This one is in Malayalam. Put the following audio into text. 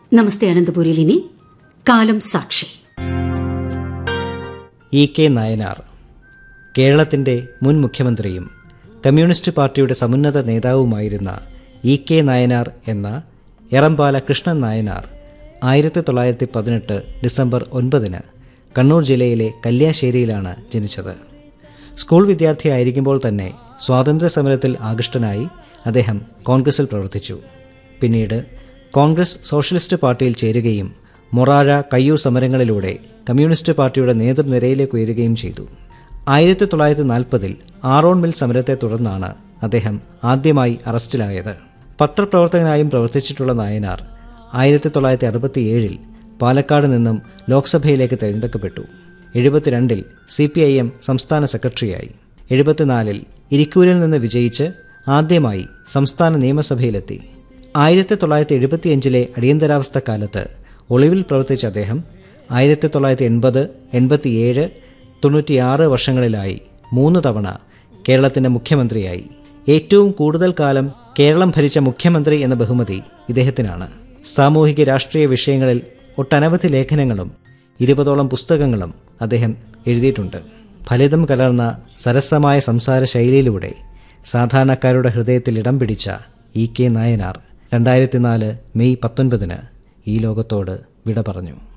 നമസ്തേ അനന്തപുരിയിൽ ഇനി കാലം സാക്ഷി ഇ കെ നായനാർ കേരളത്തിൻ്റെ മുൻ മുഖ്യമന്ത്രിയും കമ്മ്യൂണിസ്റ്റ് പാർട്ടിയുടെ സമുന്നത നേതാവുമായിരുന്ന ഇ കെ നായനാർ എന്ന എറമ്പാല കൃഷ്ണൻ നായനാർ ആയിരത്തി തൊള്ളായിരത്തി പതിനെട്ട് ഡിസംബർ ഒൻപതിന് കണ്ണൂർ ജില്ലയിലെ കല്യാശ്ശേരിയിലാണ് ജനിച്ചത് സ്കൂൾ വിദ്യാർത്ഥിയായിരിക്കുമ്പോൾ തന്നെ സ്വാതന്ത്ര്യ സമരത്തിൽ ആകൃഷ്ടനായി അദ്ദേഹം കോൺഗ്രസിൽ പ്രവർത്തിച്ചു പിന്നീട് കോൺഗ്രസ് സോഷ്യലിസ്റ്റ് പാർട്ടിയിൽ ചേരുകയും മൊറാഴ കയ്യൂർ സമരങ്ങളിലൂടെ കമ്മ്യൂണിസ്റ്റ് പാർട്ടിയുടെ നേതൃനിരയിലേക്ക് ഉയരുകയും ചെയ്തു ആയിരത്തി തൊള്ളായിരത്തി നാൽപ്പതിൽ ആറോൺ മിൽ സമരത്തെ തുടർന്നാണ് അദ്ദേഹം ആദ്യമായി അറസ്റ്റിലായത് പത്രപ്രവർത്തകനായും പ്രവർത്തിച്ചിട്ടുള്ള നായനാർ ആയിരത്തി തൊള്ളായിരത്തി അറുപത്തിയേഴിൽ പാലക്കാട് നിന്നും ലോക്സഭയിലേക്ക് തിരഞ്ഞെടുക്കപ്പെട്ടു എഴുപത്തിരണ്ടിൽ സി പി ഐ എം സംസ്ഥാന സെക്രട്ടറിയായി എഴുപത്തിനാലിൽ ഇരിക്കൂരിൽ നിന്ന് വിജയിച്ച് ആദ്യമായി സംസ്ഥാന നിയമസഭയിലെത്തി ആയിരത്തി തൊള്ളായിരത്തി എഴുപത്തിയഞ്ചിലെ അടിയന്തരാവസ്ഥ കാലത്ത് ഒളിവിൽ പ്രവർത്തിച്ച അദ്ദേഹം ആയിരത്തി തൊള്ളായിരത്തി എൺപത് എൺപത്തിയേഴ് തൊണ്ണൂറ്റിയാറ് വർഷങ്ങളിലായി മൂന്ന് തവണ കേരളത്തിൻ്റെ മുഖ്യമന്ത്രിയായി ഏറ്റവും കൂടുതൽ കാലം കേരളം ഭരിച്ച മുഖ്യമന്ത്രി എന്ന ബഹുമതി ഇദ്ദേഹത്തിനാണ് സാമൂഹിക രാഷ്ട്രീയ വിഷയങ്ങളിൽ ഒട്ടനവധി ലേഖനങ്ങളും ഇരുപതോളം പുസ്തകങ്ങളും അദ്ദേഹം എഴുതിയിട്ടുണ്ട് ഫലിതം കലർന്ന സരസമായ സംസാര ശൈലിയിലൂടെ സാധാരണക്കാരുടെ ഹൃദയത്തിൽ ഇടം പിടിച്ച ഇ കെ നായനാർ രണ്ടായിരത്തി നാല് മെയ് പത്തൊൻപതിന് ഈ ലോകത്തോട് വിട പറഞ്ഞു